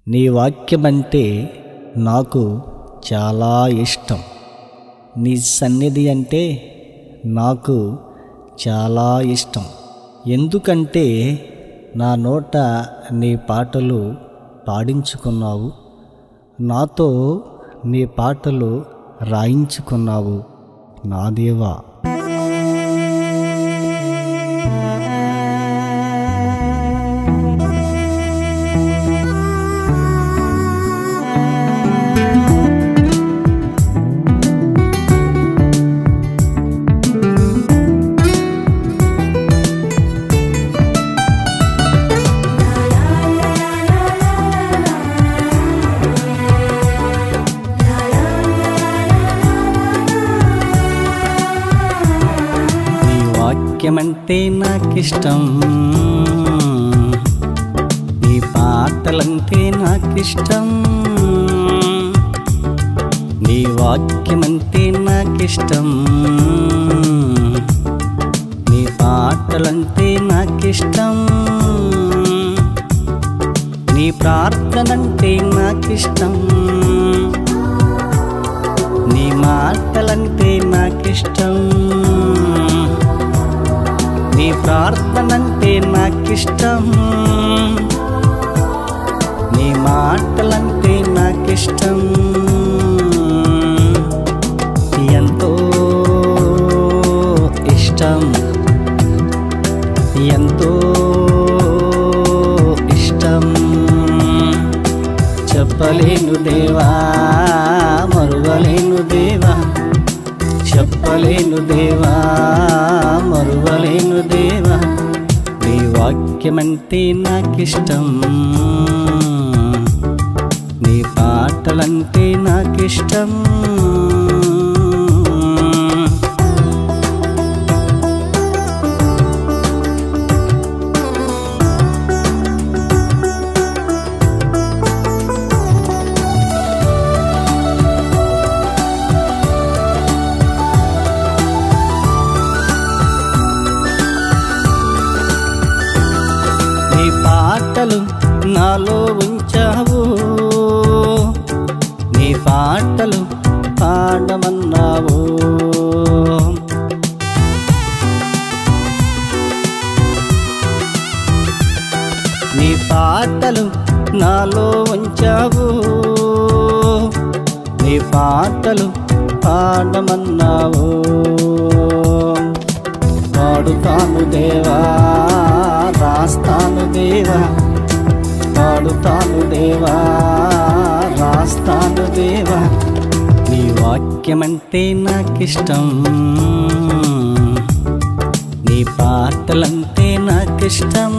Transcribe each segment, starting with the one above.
నీ వాక్యమంటే నాకు చాలా ఇష్టం నీ సన్నిధి అంటే నాకు చాలా ఇష్టం ఎందుకంటే నా నోట నీ పాటలు పాడించుకున్నావు నాతో నీ పాటలు రాయించుకున్నావు నా దేవా నీ వాక్యమంటే నాకిష్టం నీ పాటలంటే నాకిష్టం నీ వాక్యమంటే నాకిష్టం నీ పాటలంటే నాకిష్టం నీ ప్రార్థనంటే నాకిష్టం నీ మాటలంటే నాకిష్టం నీ ప్రార్థనంటే నాకిష్టం నీ మాటలంటే నాకిష్టం ఎంతో ఇష్టం ఎంతో ఇష్టం చెప్పలేను దేవా మరువలేను దేవా చెప్పలేను దేవా మరువలేను దేవా నీ వాక్యమంటే నాకిష్టం నీ పాటలంటే నాకిష్టం నీ పాటలు నాలో ఉంచావు నీ పాటలు పాడమన్నావు నీ పాటలు నాలో ఉంచావు నీ పాటలు పాడమన్నావు పాడుతాను దేవా రాస్తాను దేవా పాడుతాను దేవా రాస్తాను దేవా నీ వాక్యమంటే నాకిష్టం నీ పాటలంటే నాకిష్టం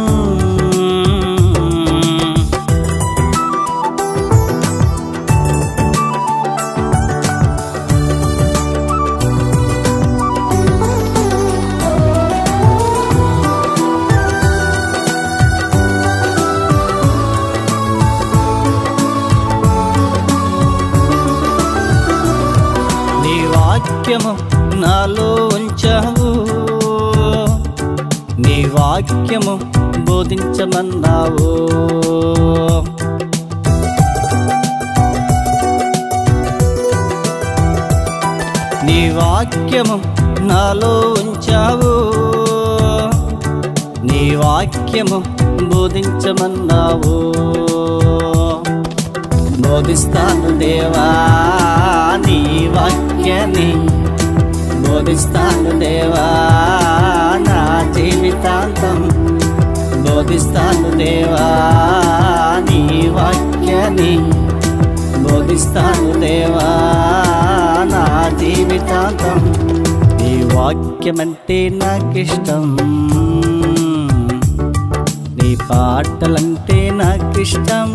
నీ వాక్యము నాలో ఉంచావు నీ వాక్యము బోధించమన్నావు నీ వాక్యము నాలో ఉంచావు నీ వాక్యము బోధించమన్నావు బోధిస్తాను దేవా నీ వాక్యాన్ని బోధిస్తాను దేవా నా జీవితాంతం బోధిస్తాను దేవా నీ వాక్యాన్ని బోధిస్తాను దేవా నా జీవితాంతం నీ వాక్యమంటే నాకిష్టం నీ పాటలంటే నాకిష్టం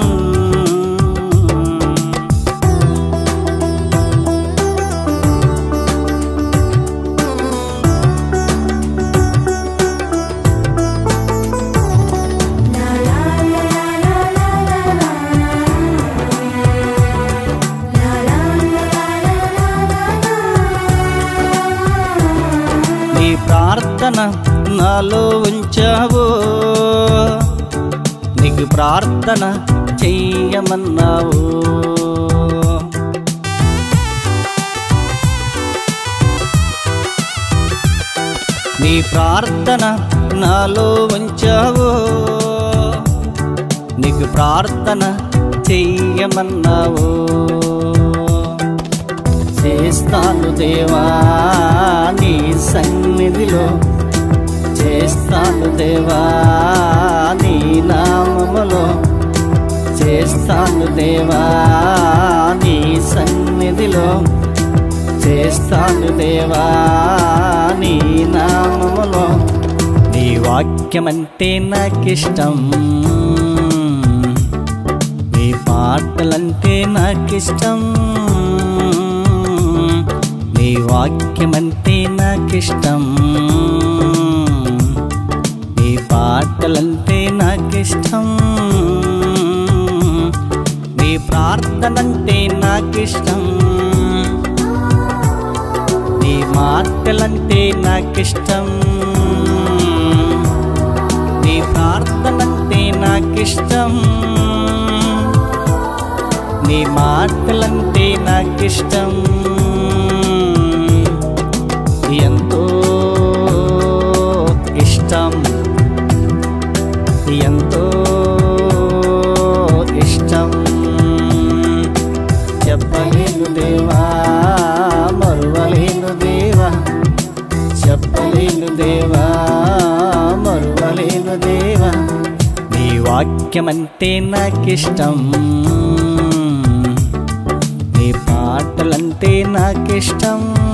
నీ ప్రార్థన నాలో ఉంచావు నీకు ప్రార్థన చెయ్యమన్నావు నీ ప్రార్థన నాలో ఉంచావు నీకు ప్రార్థన చెయ్యమన్నావు చేస్తాను దేవా నీ సన్నిధిలో చేస్తాను దేవా నీ నామములో చేస్తాను దేవా నీ సన్నిధిలో చేస్తాను దేవా నీ నామములో నీ వాక్యమంటే నాకిష్టం నీ పాటలంటే నాకిష్టం నీ వాక్యమంటే నాకిష్టం నీ పాటలంటే నాకిష్టం నీ ప్రార్థనంటే నాకిష్టం నీ మాటలంటే నాకిష్టం నీ ప్రార్థనంటే నాకిష్టం నీ మాటలంటే నాకిష్టం ఎంతో ఇష్టం ఎంతో ఇష్టం చెప్పలేను దేవా మరువలేను దేవా చెప్పలేను దేవా మరువలేను దేవా నీ వాక్యమంటే నాకిష్టం నీ పాటలంటే నాకిష్టం